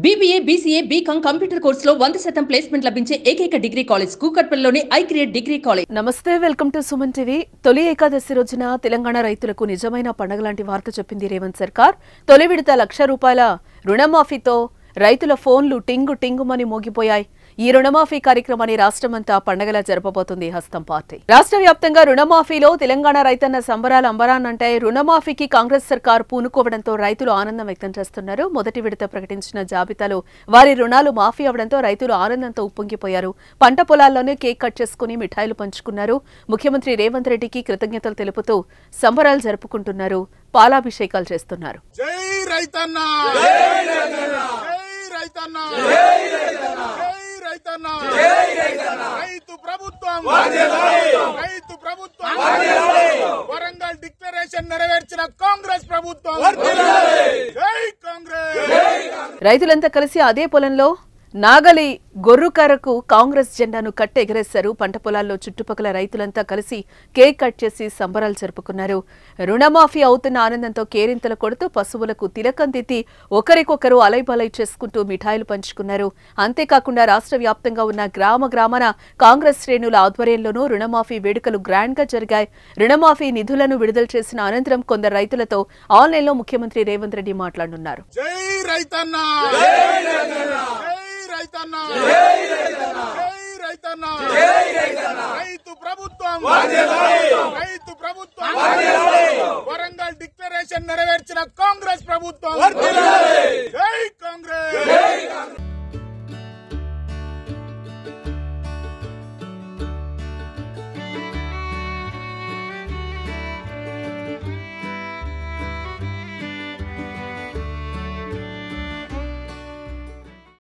BBA BCA BCom computer కోర్సులో వంద శాతం ప్లేస్మెంట్ లభించే ఏకైక డిగ్రీ కాలేజ్ కూకట్పల్లిలోని ఐ క్రియేట్ డిగ్రీ కాలేజ్ నమస్తే welcome to Suman TV Tholi Ekadashi రోజున తెలంగాణ రైతులకు నిజమైన పండగ లాంటి వార్త చెప్పింది రేవంత్ సర్కార్ తొలి విడత లక్ష రూపాయల రుణమాఫీతో రైతుల ఫోన్లు టింగు టింగుమని మోగిపోయాయి ఈ రుణమాఫీ కార్యక్రమాన్ని రాష్ట్రమంతా పండగలా జరపబోతుంది హస్తం పార్టీ రాష్ట్ర వ్యాప్తంగా రుణమాఫీలో తెలంగాణ రైతన్న సంబరాలు అంబరాన్నంటే రుణమాఫీకి కాంగ్రెస్ సర్కార్ పూనుకోవడంతో రైతులు ఆనందం వ్యక్తం చేస్తున్నారు మొదటి విడత ప్రకటించిన జాబితాలో వారి రుణాలు మాఫీ అవడంతో రైతులు ఆనందంతో ఉప్పొంగిపోయారు పంట పొలాల్లోనే కేక్ కట్ చేసుకుని మిఠాయిలు పంచుకున్నారు ముఖ్యమంత్రి రేవంత్ రెడ్డికి కృతజ్ఞతలు తెలుపుతూ సంబరాలు జరుపుకుంటున్నారు పాలాభిషేకాలు చేస్తున్నారు జై రైతన్న జై రైతన్న జై రైతన్న రైతు ప్రభుత్వం రైతు ప్రభుత్వం వరంగల్ డిక్లరేషన్ నెరవేర్చిన కాంగ్రెస్ ప్రభుత్వం జై కాంగ్రెస్ రైతులంతా కలిసి అదే పొలంలో నాగలి గొర్రుకరకు కాంగ్రెస్ జెండాను కట్టి ఎగరేశారు పంట పొలాల్లో చుట్టుపక్కల రైతులంతా కలిసి కేక్ కట్ చేసి సంబరాలు జరుపుకున్నారు రుణమాఫీ అవుతున్న ఆనందంతో కేరింతలు కొడుతూ పశువులకు తిలకం దిద్ది ఒకరికొకరు అలైబలై చేసుకుంటూ మిఠాయిలు పంచుకున్నారు అంతేకాకుండా రాష్ట్ర వ్యాప్తంగా ఉన్న గ్రామ గ్రామాన కాంగ్రెస్ శ్రేణుల ఆధ్వర్యంలోనూ రుణమాఫీ వేడుకలు గ్రాండ్ గా జరిగాయి రుణమాఫీ నిధులను విడుదల చేసిన అనంతరం కొందరు రైతులతో ఆన్లైన్లో ముఖ్యమంత్రి రేవంత్ రెడ్డి మాట్లాడనున్నారు జై రైతన్న జై రైతన్న జై రైతన్న రైతు ప్రభుత్వం రైతు ప్రభుత్వం వరంగల్ డిక్లరేషన్ నెరవేర్చిన కాంగ్రెస్ ప్రభుత్వం జై కాంగ్రెస్